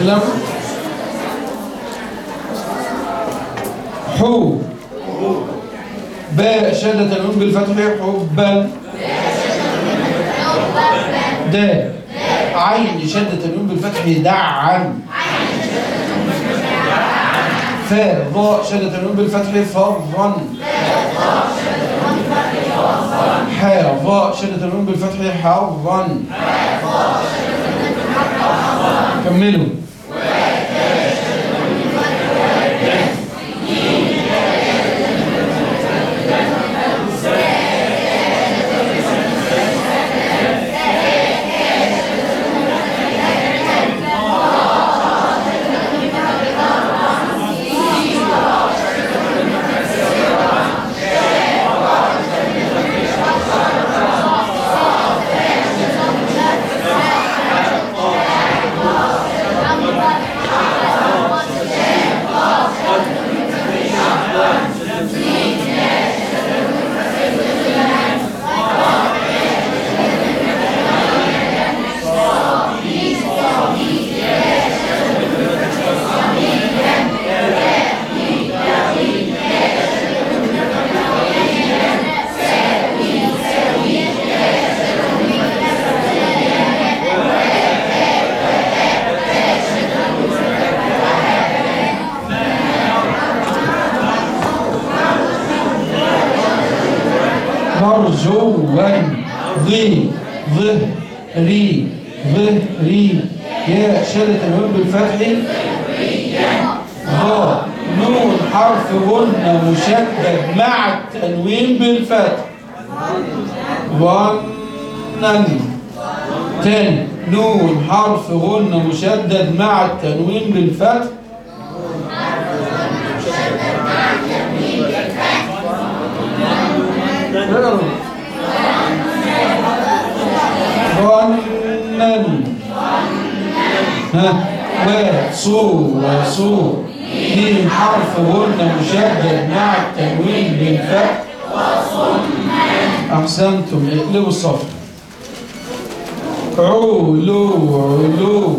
كلام حو باء شدة النون بالفتح حبا د عين شدة النون بالفتح دعا فاء ضاء شدة النون بالفتح فرا حاء ضاء شدة النون بالفتح حرا كملوا مرجوا ظي ظه ري ظه ري يا شدة النون بالفتح ظا نون حرف غنة مشدد مع التنوين بالفتح ظنا تاني نون حرف غنة مشدد مع التنوين بالفتح ظنا ها وصو وصو ميم حرف غنة مشدد مع التنوين بالفتح أحسنتم اقلبوا الصف علو علو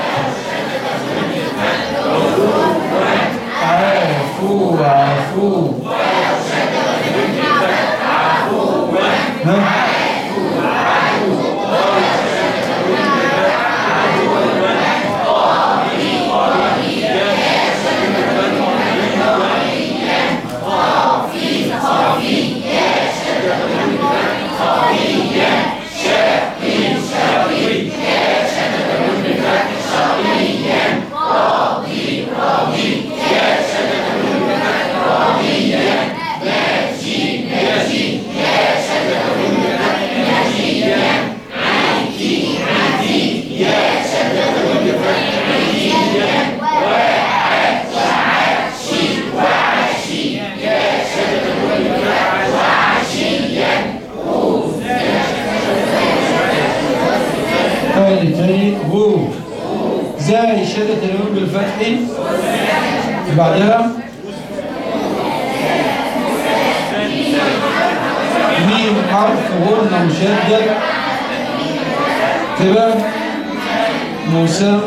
عفو عفو ها تاني تاني هو زي شدة النون بالفتح بعدها ميم حرف غنة مشدد تبقى مسمى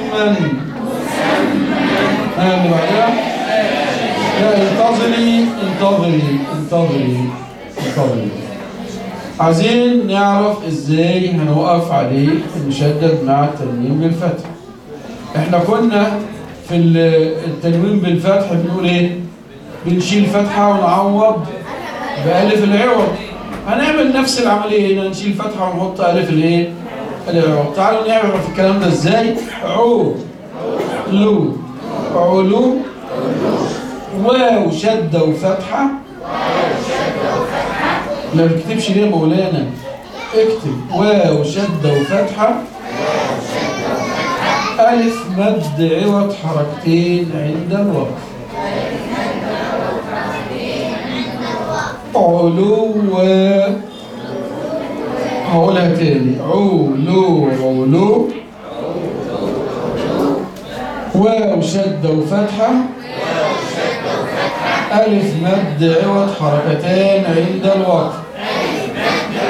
ها اللي بعدها لا انتظري انتظري انتظري انتظري عايزين نعرف ازاي هنوقف عليه المشدد مع التنوين بالفتح احنا كنا في ال- التنوين بالفتح بنقول ايه بنشيل فتحة ونعوض بألف العوض هنعمل نفس العملية هنا نشيل فتحة ونحط ألف الايه العوض تعالوا نعرف الكلام ده ازاي عو لو علو واو شدة وفتحة ما بتكتبش ليه يا مولانا اكتب واو شدة وفتحة ألف مد عوض حركتين عند الوقف علو هقولها تاني علو علو واو شدة وفتحة ألف مد عوض حركتان عند الوقف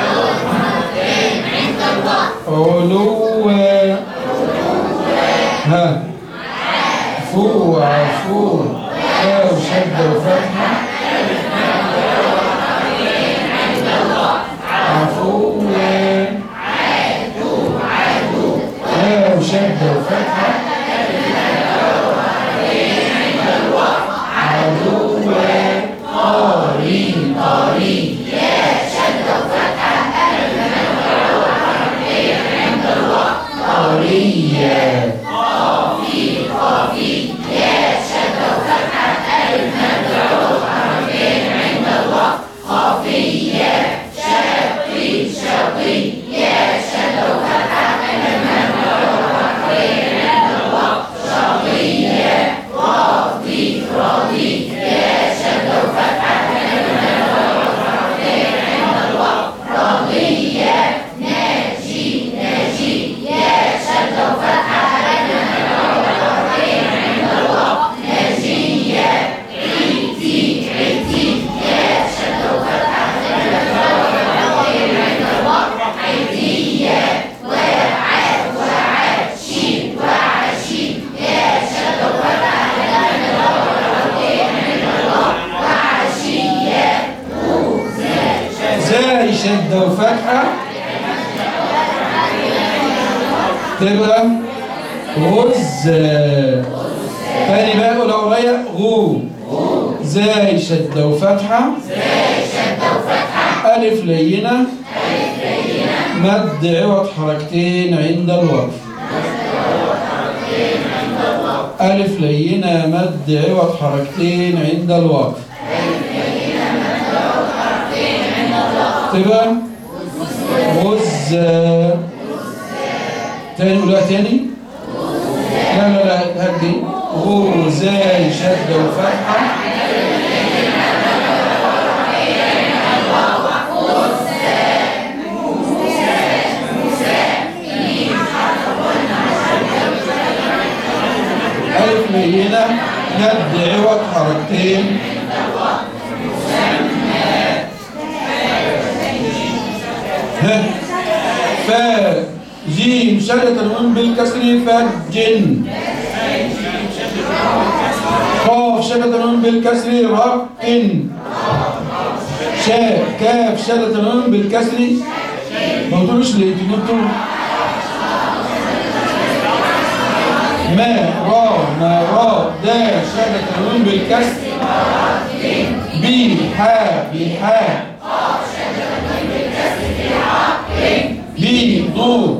علو ها فو عفو واو شدة وفتحة عفو واو شدة وفتحة عدو قرين قرين قرية زاي شدة وفتحة تبقى غز تاني بقى قول ورايا غو زاي شدة وفتحة ألف لينة مد عوض حركتين عند الوقف ألف لينة مد عوض حركتين عند الوقف تبقى غز تاني قولها تاني لا لا لا هدي غزاي شدة وفتحة ألف لينة مد عوض حركتين ها فا جيم شدة النون بالكسر فجن قاف شدة النون بالكسر رقن شاء كاف شدة النون بالكسر ما قلتلوش ليه انتوا قلتوا ما را ما را دا شدة النون بالكسر بي حا بي حا بي ضو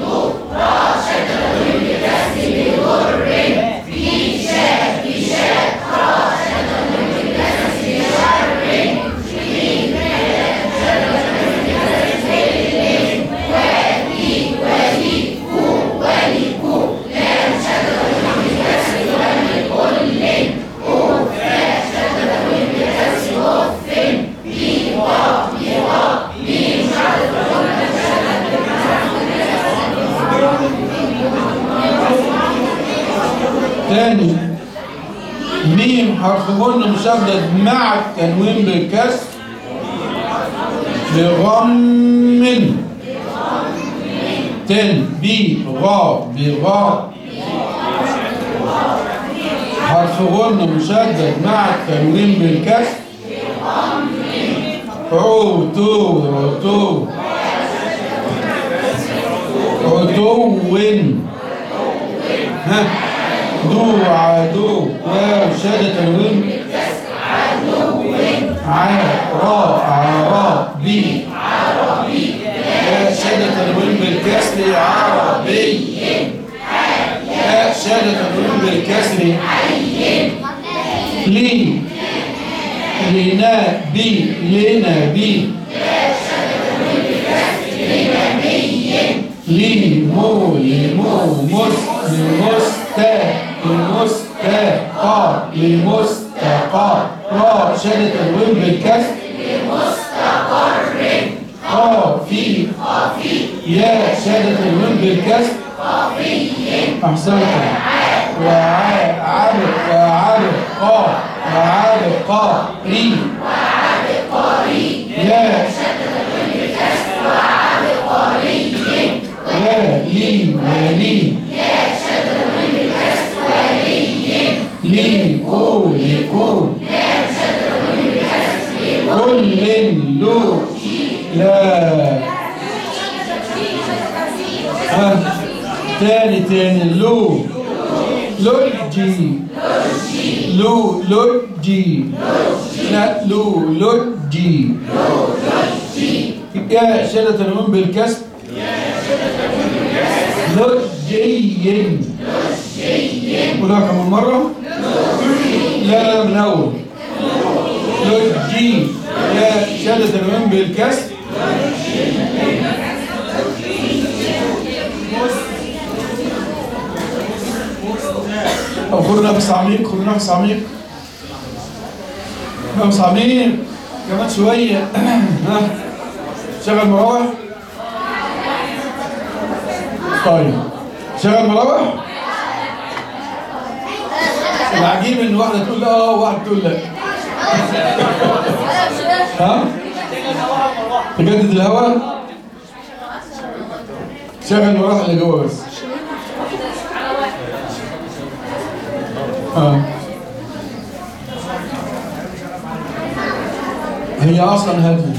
تاني ميم حرف غن مشدد مع التنوين بالكسر بغم تن بي غا بغا حرف غن مشدد مع التنوين بالكسر عتو عتو عتو ها دو عدو واو شادة تنوين ع را عرا بي يا شادة تنوين بالكسر عربي يا شادة تنوين بالكسر لي لنا بي لنا بي ليمو ليمو مس لمستا لمستقى لمستقى را شادة الوين بالكسر لمستقر خافي يا شادة الوين بالكسر أحسنت وعاء عرق وعرق قا وعرق قا ري يا ولي ولي لي أو لكو كل لو لا ها تاني تاني لو لوجي لو لوجي لا لو لوجي يا شدة النون بالكسر لوجي قولها كمان مرة لا لا من أول لوجي يا شدة النون بالكسر طب خدوا نفس عميق خدوا نفس عميق نفس عميق كمان شوية ها شغل مراوح طيب شغل مراوح العجيب ان واحدة تقول اه وواحدة تقول لا ها تجدد الهواء شغل المراوح اللي جوه بس آه. هي اصلا هاديه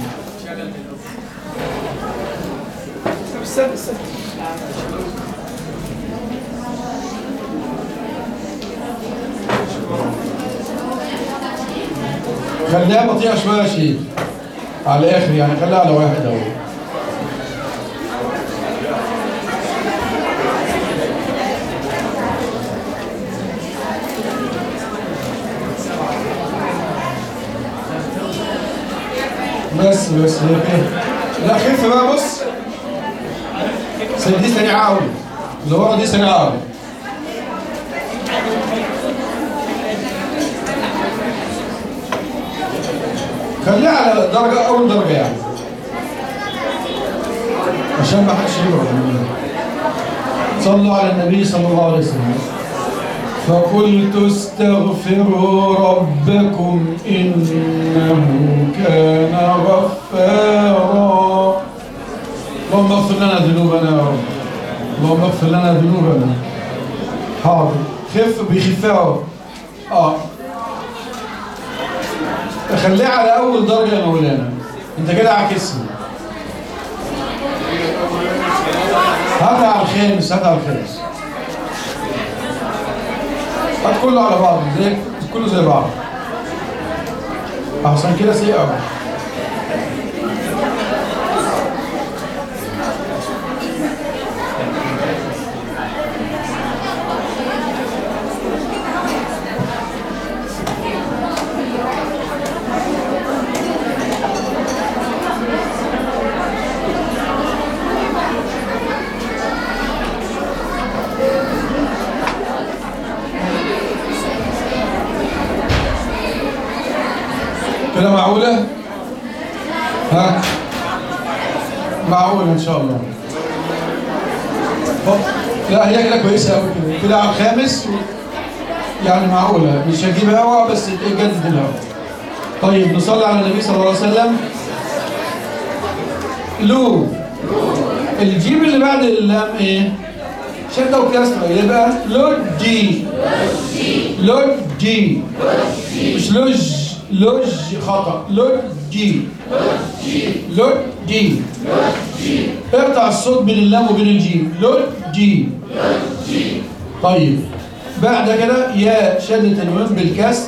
خليها بطيئه شويه يا شيخ على الاخر يعني خليها على واحد اهو بس بس هي كده لا خف بقى بص سيد دي سريعه قوي اللي ورا دي سريعه قوي خليها على درجه اول درجه يعني عشان ما حدش يبعد مننا صلوا على النبي صلى الله عليه وسلم فقلت استغفروا ربكم إنه كان غفارا اللهم اغفر لنا ذنوبنا يا رب اللهم اغفر لنا ذنوبنا حاضر خف بخفاء اه خليها على اول درجه يا مولانا انت كده عاكسني هاتها على الخامس هاتها على الخامس هات كله على بعض زي كله زي بعض احسن كده سيء قوي كده معقولة؟ ها؟ معقولة إن شاء الله. هوب. لا هي كده كويسة أوي كده، كده على الخامس يعني معقولة، مش هجيب هوا بس تجدد الهوا. طيب نصلي على النبي صلى الله عليه وسلم. لو الجيم اللي بعد اللام ايه؟ شدة وكسرة يبقى لوجي لوجي مش لوج لوج خطأ لوجي لوجي اقطع الصوت بين اللام وبين الجيم لوجي طيب بعد كده يا شدة النون بالكسر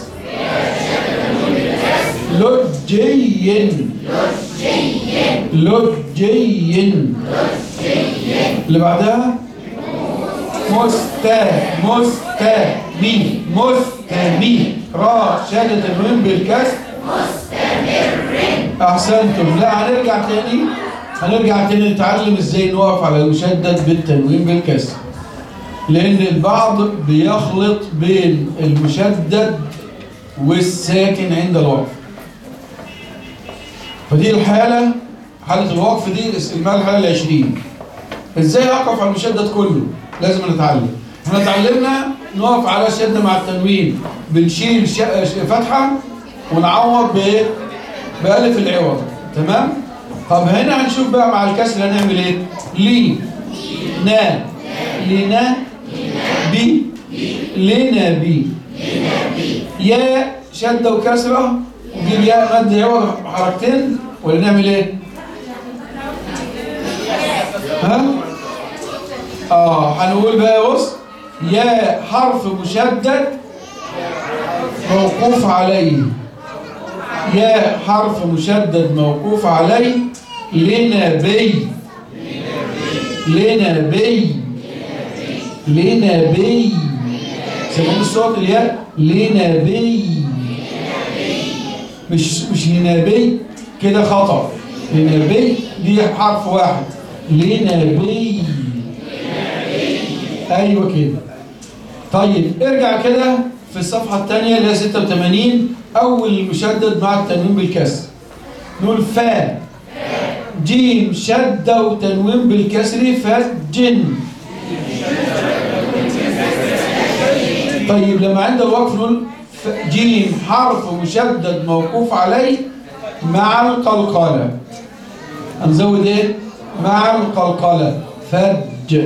لوجين لوجين اللي بعدها مستا مستمي مستمي را شهادة النون بالكسر أحسنتم لا هنرجع تاني هنرجع تاني نتعلم ازاي نقف على المشدد بالتنوين بالكسر لأن البعض بيخلط بين المشدد والساكن عند الوقف فدي الحالة حالة الوقف دي اسمها الحالة العشرين ازاي اقف على المشدد كله لازم نتعلم احنا اتعلمنا نقف على الشدة مع التنوين بنشيل ش- ش- فتحة ونعوض بايه بألف العوض تمام طب هنا هنشوف بقى مع الكسر هنعمل ايه لي نا لنا بي لنا بي يا شدة وكسرة وجيب ياء مد عوض حركتين ولا نعمل ايه؟ ها؟ اه هنقول بقى بص يا حرف مشدد موقوف عليه يا حرف مشدد موقوف عليه لنبي لنبي لنبي سمعين الصوت الياء لنبي مش مش لنبي كده خطأ لنبي دي حرف واحد لنبي ايوه كده طيب ارجع كده في الصفحة الثانية اللي هي 86 أول مشدد مع التنوين بالكسر نقول فا جيم شدة وتنوين بالكسر فجن طيب لما عند الوقف نقول ف- جيم حرف مشدد موقوف عليه مع القلقلة هنزود ايه؟ مع القلقلة فج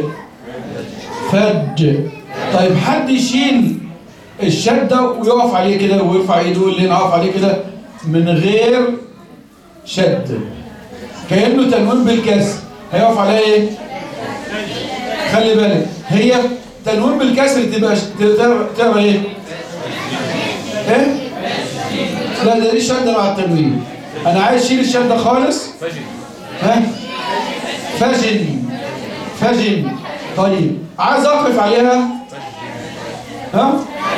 فج طيب حد يشيل الشدة ويقف عليه كده ويرفع ايده اللي يقف عليه كده من غير شد كأنه تنوين بالكسر هيقف عليه ايه؟ خلي بالك هي تنوين بالكسر تبقى تقرا تقرا ايه؟ ايه؟ لا ده دي شدة مع التنوين انا عايز اشيل الشدة خالص ها؟ فجن فجن طيب عايز اقف عليها ها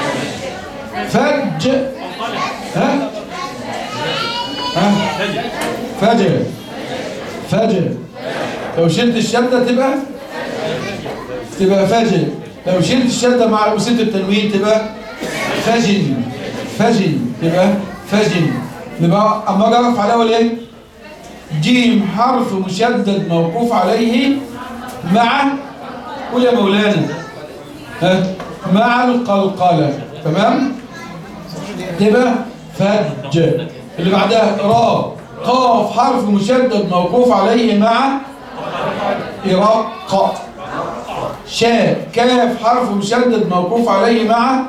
فج ها ها فجر فجر لو شلت الشدة تبقى تبقى فجر لو شلت الشدة مع وسيلة التنوين تبقى فجن فجن تبقى فجن نبقى اما اجي اقف على اول ايه جيم حرف مشدد موقوف عليه مع قول يا مولانا ها مع القلقلة تمام تبقى فج اللي بعدها راء قاف حرف مشدد موقوف عليه مع إراق شاء كاف حرف مشدد موقوف عليه مع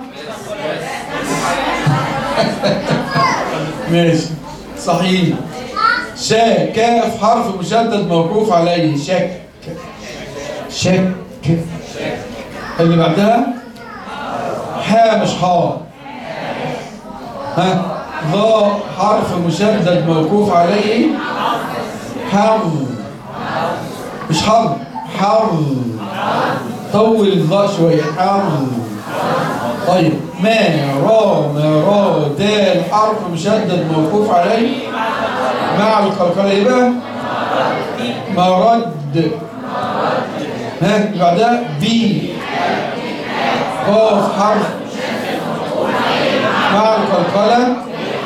ماشي صحيح شاء كاف حرف مشدد موقوف عليه شك شك اللي بعدها حا مش حا ها ضاء حرف مشدد موقوف عليه حر مش حر حر طول الضاء شوية حر طيب ما را ما را دال حرف مشدد موقوف عليه مع القلقلة يبقى مرد ها اللي بعدها بي قاف حرف مع القلقلة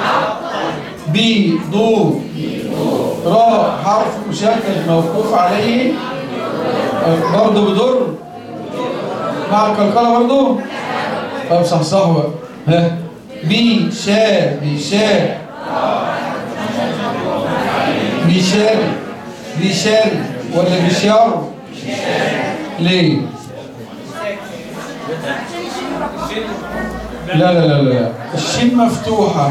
بي ضو راء حرف مشدد موقوف عليه برضه بضر مع القلقلة برضه طب صح صح بقى ها بي شا بي شا بيشار بيشار ولا بيشار ليه لا لا لا لا الشين مفتوحة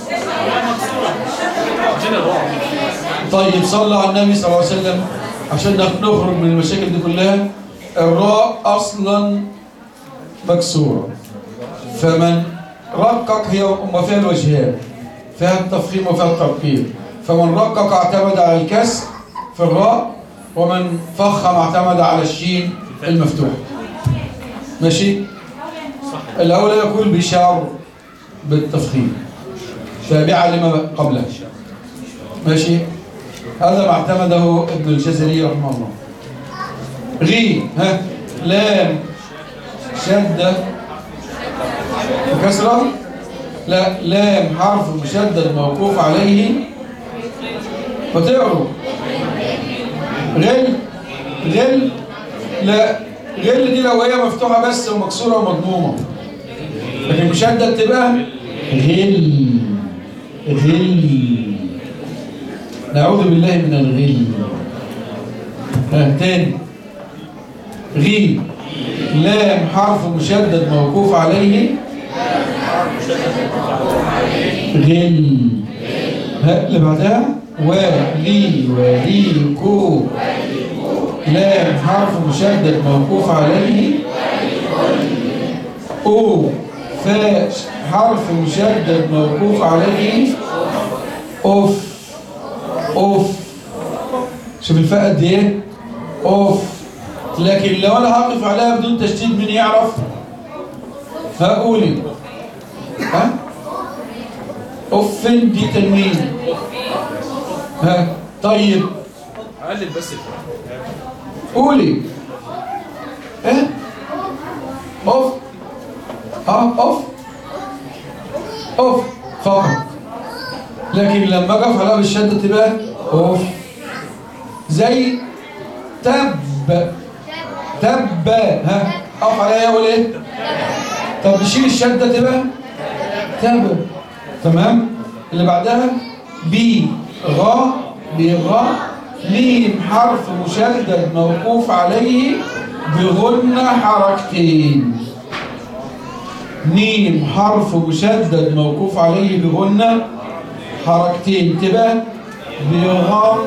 طيب صلى على النبي صلى الله عليه وسلم عشان نخرج من المشاكل دي كلها الراء أصلا مكسورة فمن رقق هي ما فيها الوجهان فيها التفخيم وفيها الترقيق فمن رقق اعتمد على الكسر في الراء ومن فخم اعتمد على الشين المفتوح ماشي الأول يقول بشار بالتفخيم تابعا لما قبله ماشي هذا ما اعتمده ابن الجزري رحمه الله غي ها لام شدة كسرة لا لام حرف مشدد موقوف عليه فتقروا غل غل لا غل دي لو هي مفتوحة بس ومكسورة ومضمومة لكن مشدد تبقى غل غل نعوذ بالله من الغل ها تاني غي لام حرف مشدد موقوف عليه غل ها اللي بعدها ولي وليكو لام حرف مشدد موقوف عليه او فاء حرف مشدد موقوف عليه اوف اوف شوف الفاء قد ايه اوف لكن لو انا هقف عليها بدون تشديد مين يعرف هقولي ها اوف دي تنوين ها طيب قلل بس الفرق قولي ايه اوف اه اوف اوف فقط لكن لما اقف عليها بالشده تبقى اوف زي تب تب ها اقف عليها اقول ايه طب نشيل الشده تبقى تب تمام اللي بعدها بي غا بغا ميم حرف مشدد موقوف عليه بغنى حركتين ميم حرف مشدد موقوف عليه بغنى حركتين تبقى بغم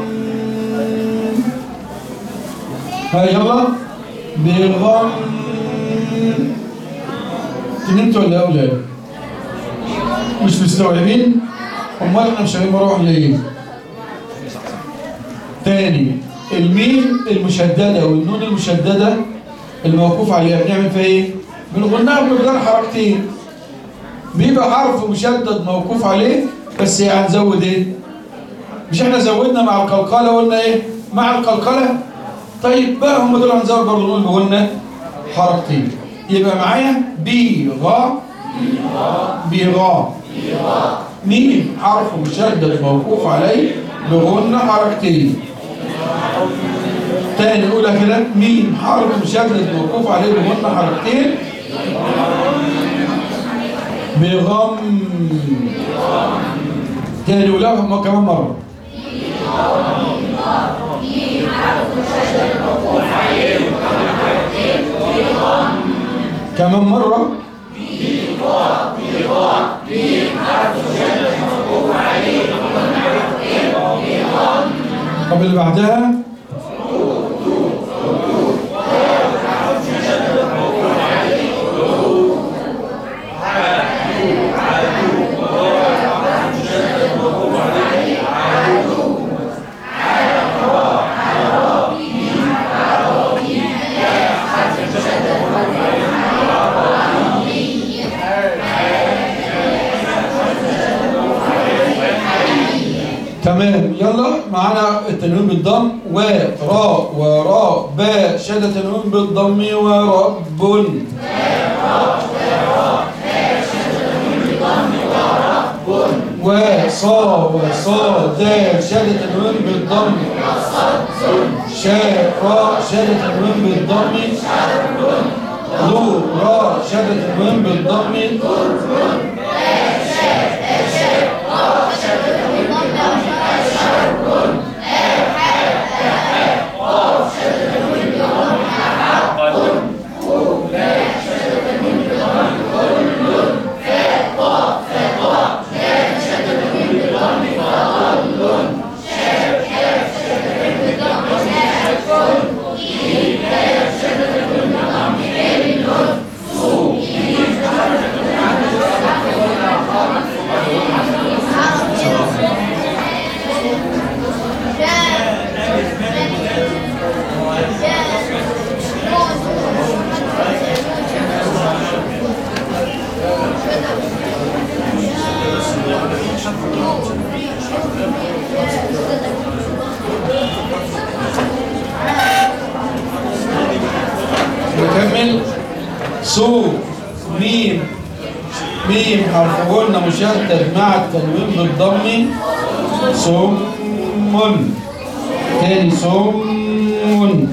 ها يلا بغم فهمتوا ولا يا اولاد مش مستوعبين امال احنا مش عارفين نروح ليه تاني الميم المشددة والنون المشددة الموقوف عليها بنعمل فيها ايه؟ بنغناها بمقدار حركتين بيبقى حرف مشدد موقوف عليه بس يعني هنزود ايه؟ مش احنا زودنا مع القلقلة قلنا ايه؟ مع القلقلة طيب بقى هم دول هنزود برضه نقول بغنى حركتين يبقى معايا بي غا بغا ميم حرف مشدد موقوف عليه بغنى حركتين تاني نقولها كده ميم حرف مشدد موقوف عليه بغنى حركتين بغم تاني نقولها هم كمان مرة كمان مرة طب اللي بعدها تمام يلا معانا التنوين بالضم و را وراء باء شد تنوين بالضم ورب وصا وصا دال شد تنوين بالضم شاء را شد تنوين بالضم ذو را شد تنوين بالضم نكمل سو ميم ميم حرف قلنا مشدد مع التنوين بالضم صم تاني صم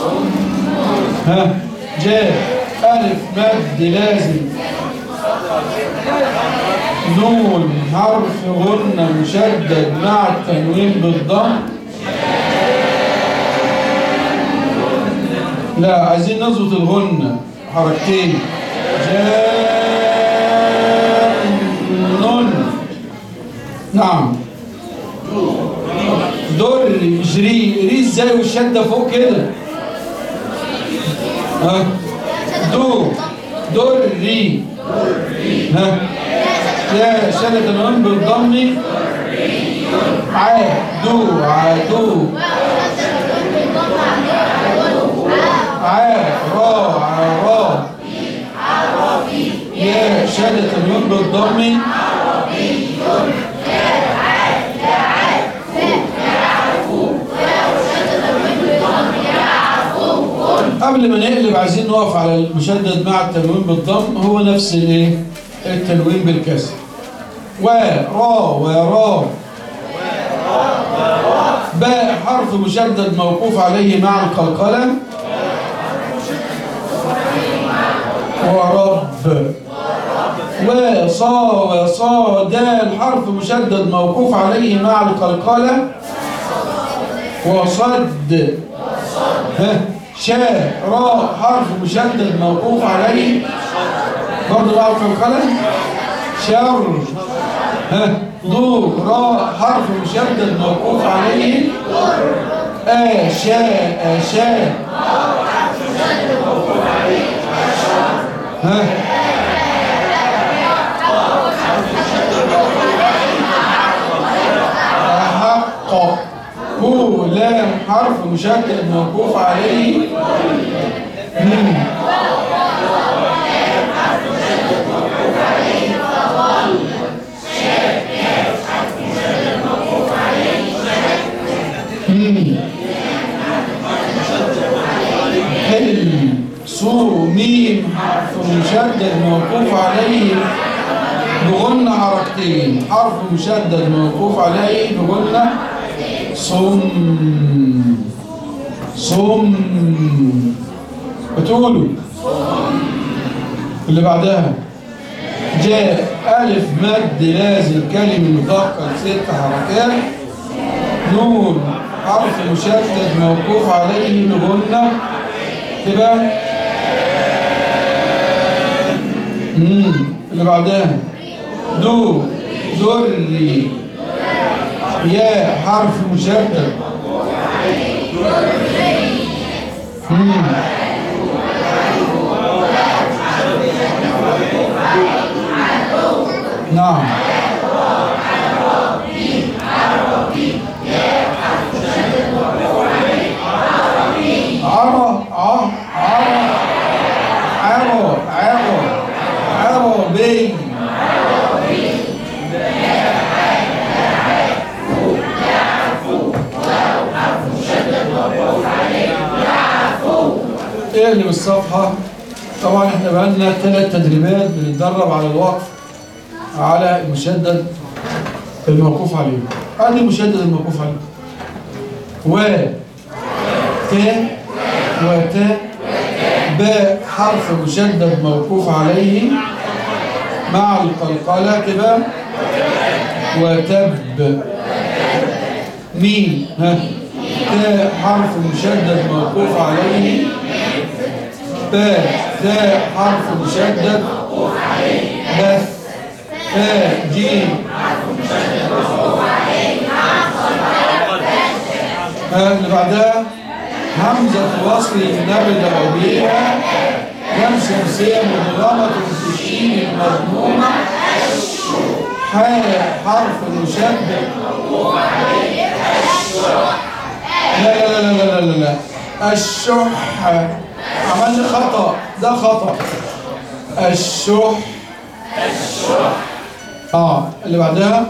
ها جاء ألف مد لازم نون حرف غنة مشدد مع التنوين بالضم لا عايزين نظبط الغنة حركتين جاء نعم در جري ري ازاي والشده فوق كده ها دو دور ري ها يا شدة النون بالضم ع دو عدو ع را عرا يا شدة النون بالضم قبل ما نقلب عايزين نقف على المشدد مع التنوين بالضم هو نفس الايه التنوين بالكسر ورا ورا باء حرف مشدد موقوف عليه مع القلقلة ورب وصا وصا دال حرف مشدد موقوف عليه مع القلقلة وصد ها شاء راء حرف مشدد موقوف عليه برضه بقى في القلم شر ها ضو راء حرف مشدد موقوف عليه آشاء آشاء ها أحق هو لام حرف مشدد موقوف عليه مم. مم. حل صو ميم حرف مشدد موقوف عليه بغنى حركتين حرف مشدد موقوف عليه بغنى صم صم بتقولوا اللي بعدها جاء ألف مد لازم كلمة مثقل ست حركات نون حرف مشدد موقوف عليه بغنى تبقى مم. اللي بعدها دو دري يا حرف مشدد مم. نعم عرى ع عرى عرى عرى عربي اقلب الصفحة طبعا احنا بقالنا ثلاث تدريبات بنتدرب على الوقف على المشدد الموقوف عليه ادي المشدد الموقوف عليه و تا وتا باء حرف مشدد موقوف عليه مع القلقلة كده وتب ميم ها تاء حرف مشدد موقوف عليه باء تاء حرف مشدد بث تاء جيم ها اللي بعدها همزة وصل نبدأ بها لم شمسية مدغمة في الشين المضمومة حاء حرف مشدد لا لا لا لا لا لا لا الشح عملنا خطأ ده خطأ الشح اه اللي بعدها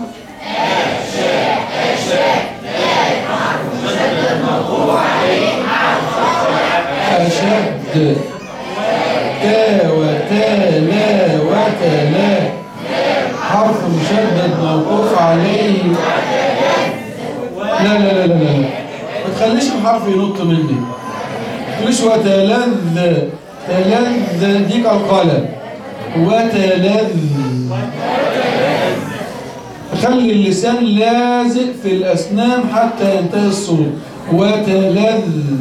أشد تا وتا لا وتلا حرف مشدد موقوف عليه لا لا لا لا لا ما تخليش الحرف ينط مني ما تقوليش وتلذ تلذ دي قلقلة وتلذ خلي اللسان لازق في الأسنان حتى ينتهي الصوت وتلذ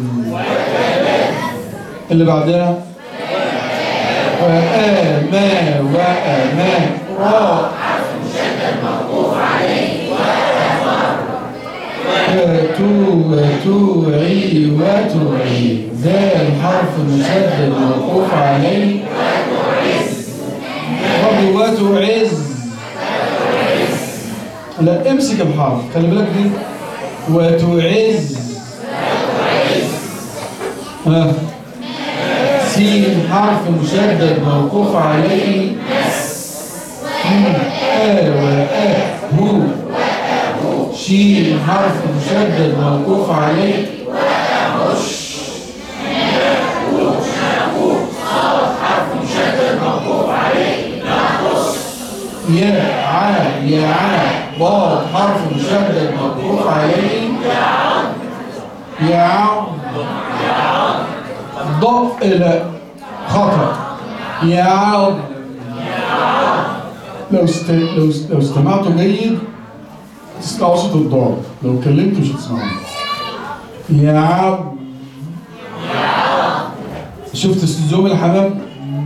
اللي بعدها وآما وآما را وتو وتوعي وتوعي ذا الحرف مشدد موقوف عليه برضه وتعز لا امسك الحرف خلي بالك دي وتعز ها سين حرف مشدد موقوف عليه مم. آ وآ هو شين حرف مشدد موقوف عليه يا ع يا ع ضاد حرف مشدد موقوف عليه يا ع ضاء لا خطأ يا عض لو است... لو است... لو استمعتوا جيد تسمعوا صوت الضاد لو اتكلمتوا مش هتسمعوا يا عض شفت استزوم الحمام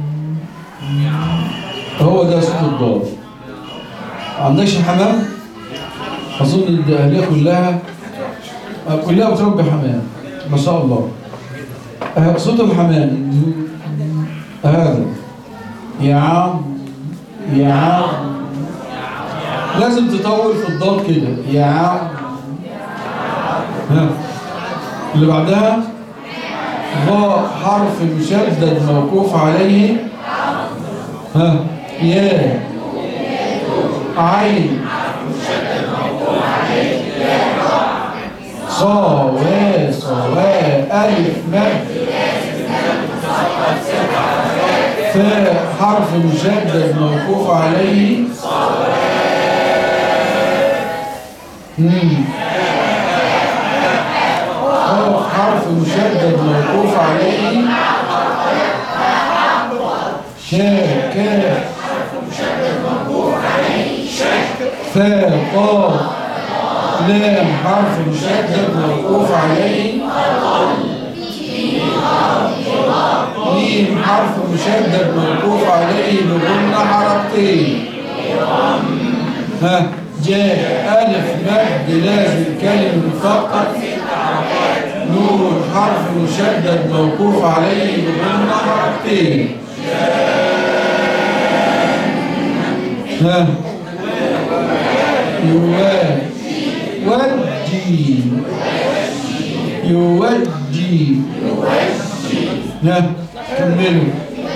هو ده صوت الضاد عندكش حمام اظن الاهليه كلها كلها بتربي حمام ما شاء الله آه، صوت الحمام هذا يا عم يا عم لازم تطول في الضاد كده يا عم ها اللي بعدها ضاء حرف مشدد موقوف عليه ها يا عين صا وا صوا ألف مد فاء حرف مشدد موقوف عليه مم. قاف حرف مشدد موقوف عليه شاء كاف فاء قاف لام حرف مشدد موقوف عليه ميم حرف مشدد موقوف عليه بغنى حركتين ها جاء ألف مد لازم كلمة فقط نون حرف مشدد موقوف عليه بغنى حركتين ها يوجي يوجي ها كملوا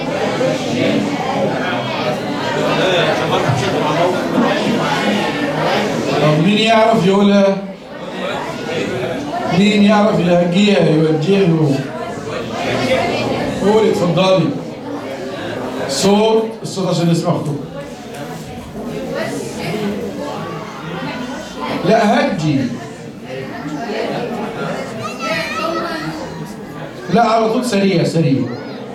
طب مين يعرف يقولها مين يعرف يلهجيها يوجهه قولي اتفضلي صوت الصوت عشان نسمع خطوط لا هجي لا على طول سريع سريع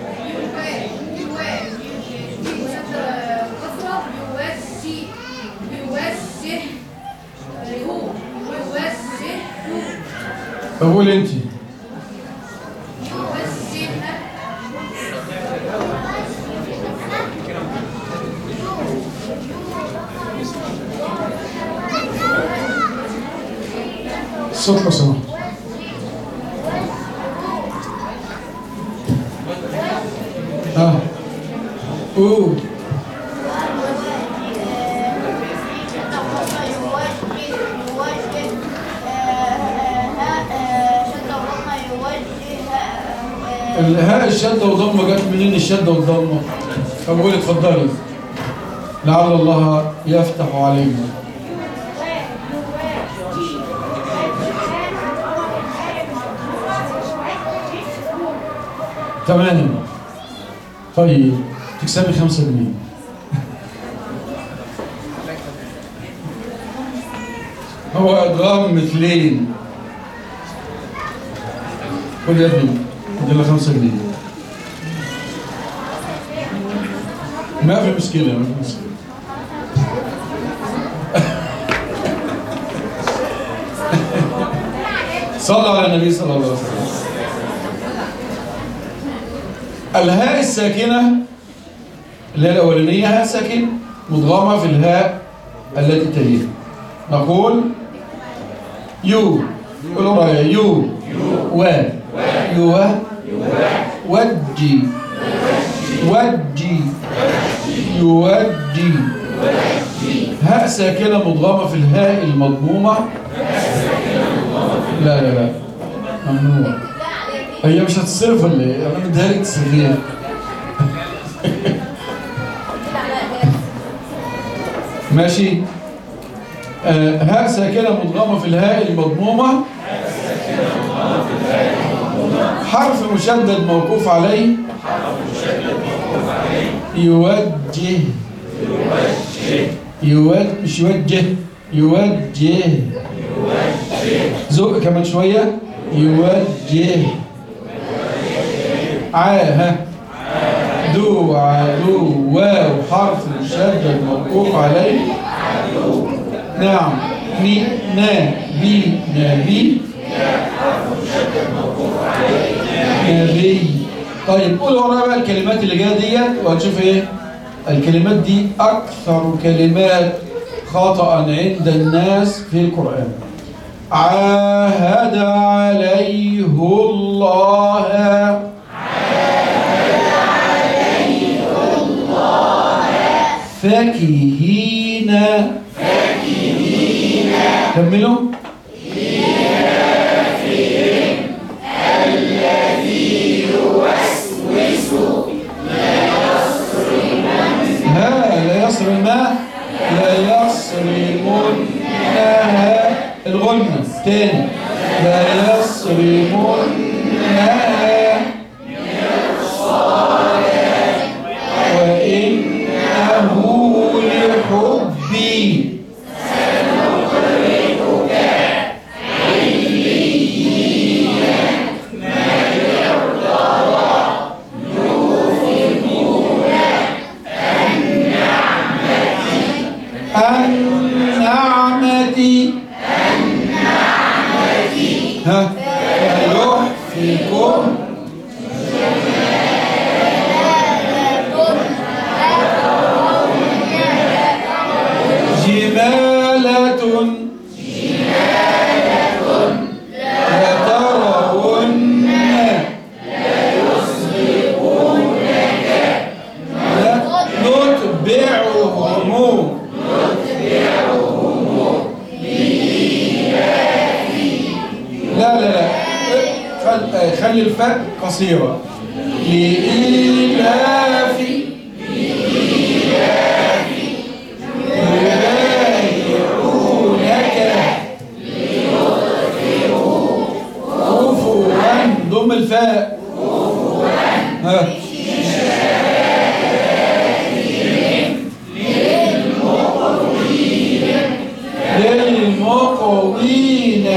قول انت الصوت لو سمحت اه اوه الهاء الشدة وضمة جت منين الشدة والضمة؟ أقول اتفضلي لعل الله يفتح علينا تمام طيب تكسبي خمسة جنيه هو ادغام مثلين خد يا ابني دي لها خمسة جنيه ما في مشكلة ما في مشكلة صلى على النبي صلى الله عليه وسلم الهاء الساكنة اللي هي الأولانية هاء ساكن مضغمة في الهاء التي تليها نقول يو قولوا ورايا يو و يو وجي وجي يوجي هاء ساكنة مضغمة في الهاء المضمومة لا لا لا ممنوع هي مش هتصرف ولا ايه؟ انا مديها لك تصرفيها ماشي آه هاء ساكنة مضغمة في الهاء المضمومة حرف مشدد موقوف عليه يوجه يوجه مش يوجه يوجه زق كمان شوية يوجه عاها دو عدو واو حرف مشدد موقوف عليه نعم مي نا بي نبي نبي طيب قول ورايا بقى الكلمات اللي جايه ديت وهتشوف ايه الكلمات دي اكثر كلمات خطأ عند الناس في القرآن عاهد عليه الله فكهين كملوا ها لا يصرم الماء لا يصرمنها الغنة تاني لا يصرمنها وإنه لحبي النعمة ها يحفكم جمالة لترون نتبعهم لا لا لا خل- آه، خلي الفاء قصيرة لإيلاف يبايعونك كفوا ضم الفاء ها للمقوين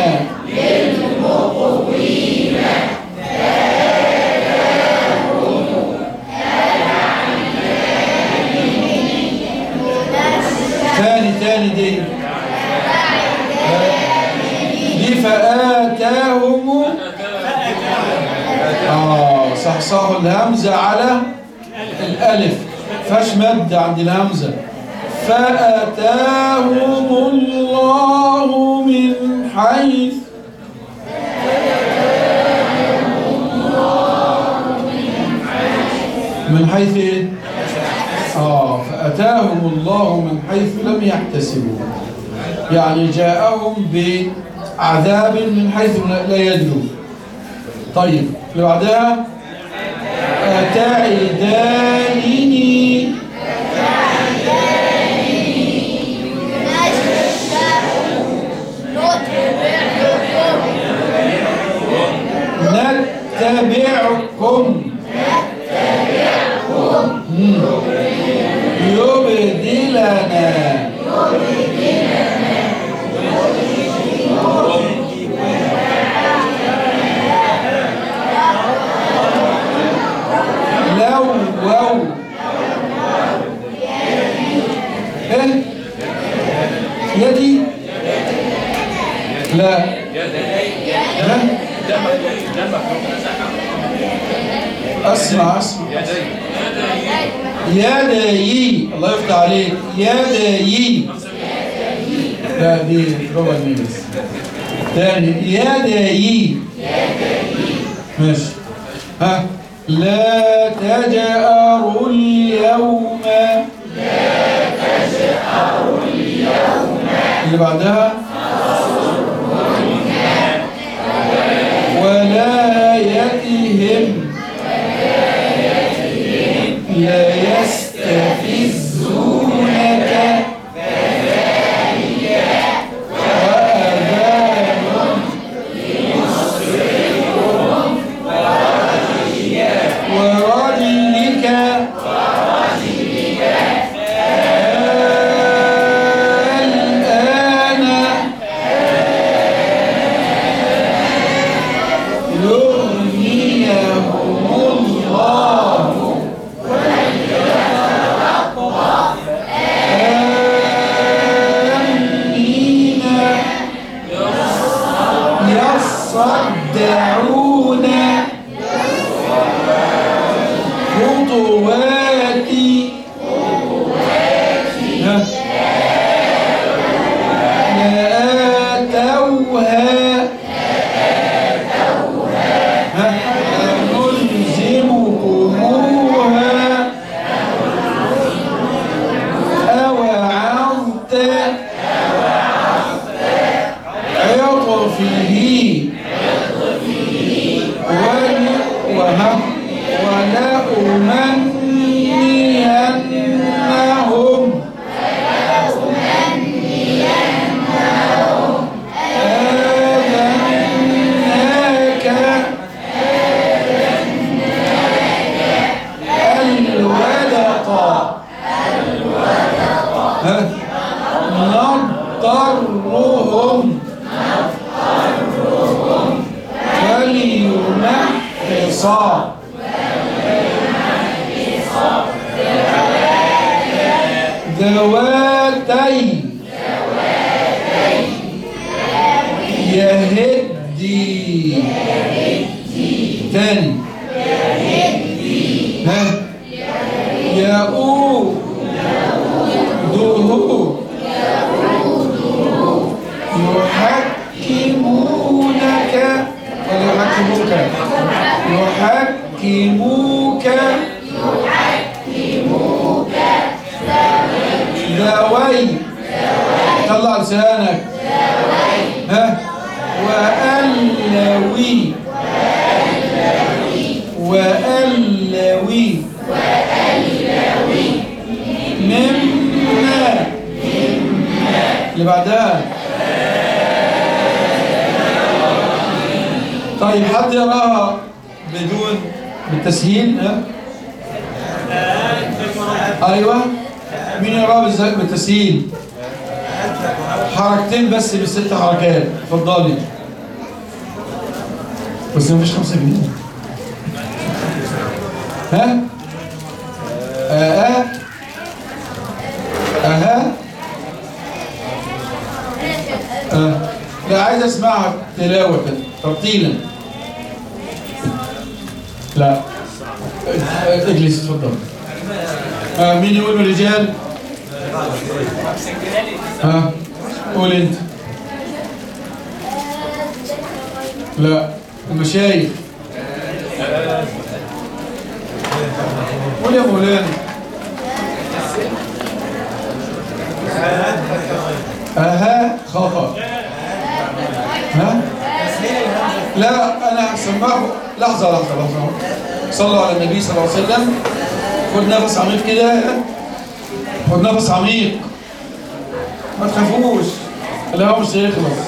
تاني تاني دي دي فآتاهم اه صحصحوا الهمزة على الألف فاش مد عند الهمزة فأتاهم الله من حيث من حيث ايه؟ اه فأتاهم الله من حيث لم يحتسبوا يعني جاءهم بعذاب من حيث لا يدروا طيب اللي بعدها أتعدانني نتبعكم مم. يبدلنا لو واو ايه يدي لا ها؟ اسمع اسمع يدي الله يفتح عليك يدي لا دي ربع ميم بس تاني يدي ماشي ها لا تجأروا اليوم اللي بعدها ولايتهم لا يستفزونك وأذان ورجلك الآن يغنيهم الله آمين يصدعون خطواتي ها. لآتوها ها. لنلزمكموها أوعظت عطفه ول- وهم ولأمنينهم آذناك الولق ها؟ نضطرهم فليمحصا ذواتي يهدي تاني ها يؤوده يحكمونك ولا يحكموك يحكموك ذوي طلع لسانك ها وألوي وألوي مما اللي بعدها طيب حد يراها بدون بالتسهيل ها ايوه مين يراها بالز- بالتسهيل حركتين بس بالست حركات اتفضلي بس مفيش خمسة جنيه ها آه أها آه. لا عايز اسمعها تلاوة كده ترتيلا لا اجلس اتفضل آه مين يقول من الرجال ها قول انت لا المشايخ قول يا مولانا اها خطأ ها لا انا هسمعه لحظه لحظه لحظه صلوا على النبي صلى الله عليه وسلم خد نفس عميق كده خد نفس عميق ما تخافوش الهواء مش هيخلص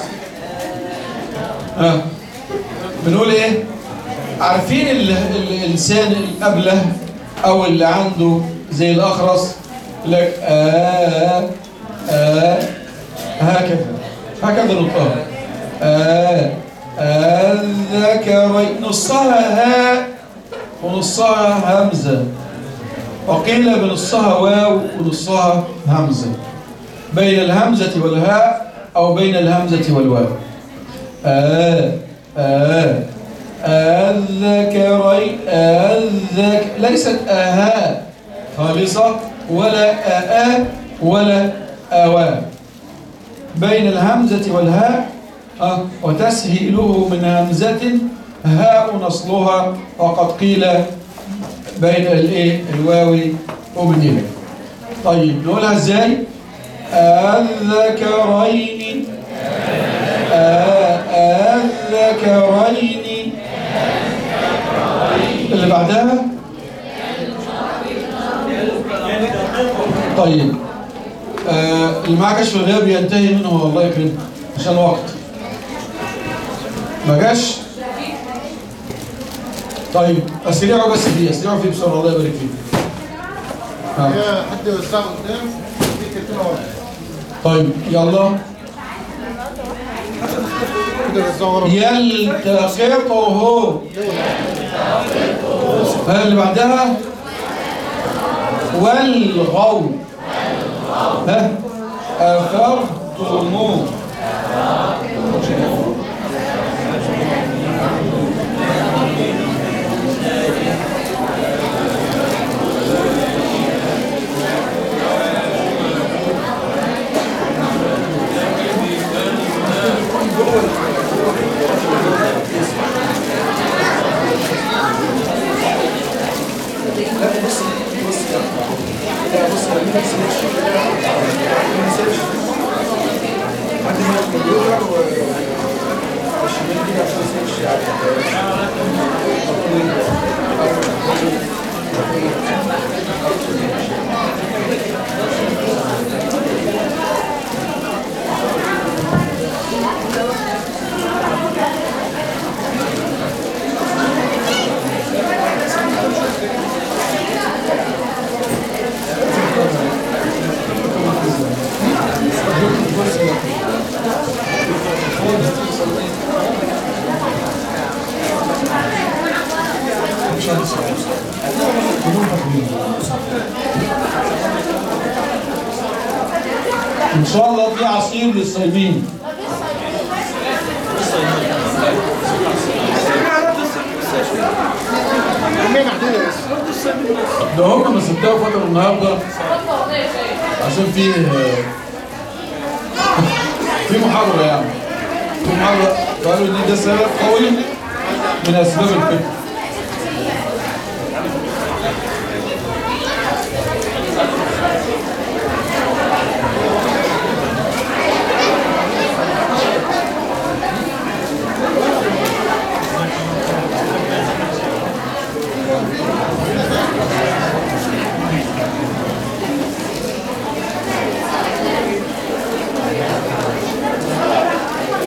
ها بنقول ايه عارفين ال- ال- الانسان الابله او اللي عنده زي الاخرس يقول لك آه آه هكذا هكذا نطقها آه الذكرين نصها هاء ونصها همزة وقيل بنصها واو ونصها همزة بين الهمزة والهاء أو بين الهمزة والواو آه آه الذكرين الذك ليست آها خالصة ولا آآ ولا آوا بين الهمزة والهاء أه وتسهيله من همزة هاء نصلها وقد قيل بين الايه الواو ومن إلى طيب نقولها ازاي الذكرين آه، الذكرين اللي بعدها طيب آه اللي معاه كشف الغياب ينتهي منه والله يكرمك عشان الوقت ما جاش طيب اسرعوا بس فيه اسرعوا فيه بسرعه الله يبارك فيك آه. يا حد يوزعه قدام في كلمة واحدة طيب يلا كده يوزعه ورا يلتقطه ها اللي بعدها والغوا ها أفرتم إن شاء الله في عصير للصايمين مين عندنا بس ده هم بس ابتدوا فترة النهارده عشان في في محاضرة يعني في محاضرة قالوا إن ده سبب قوي من أسباب الفتن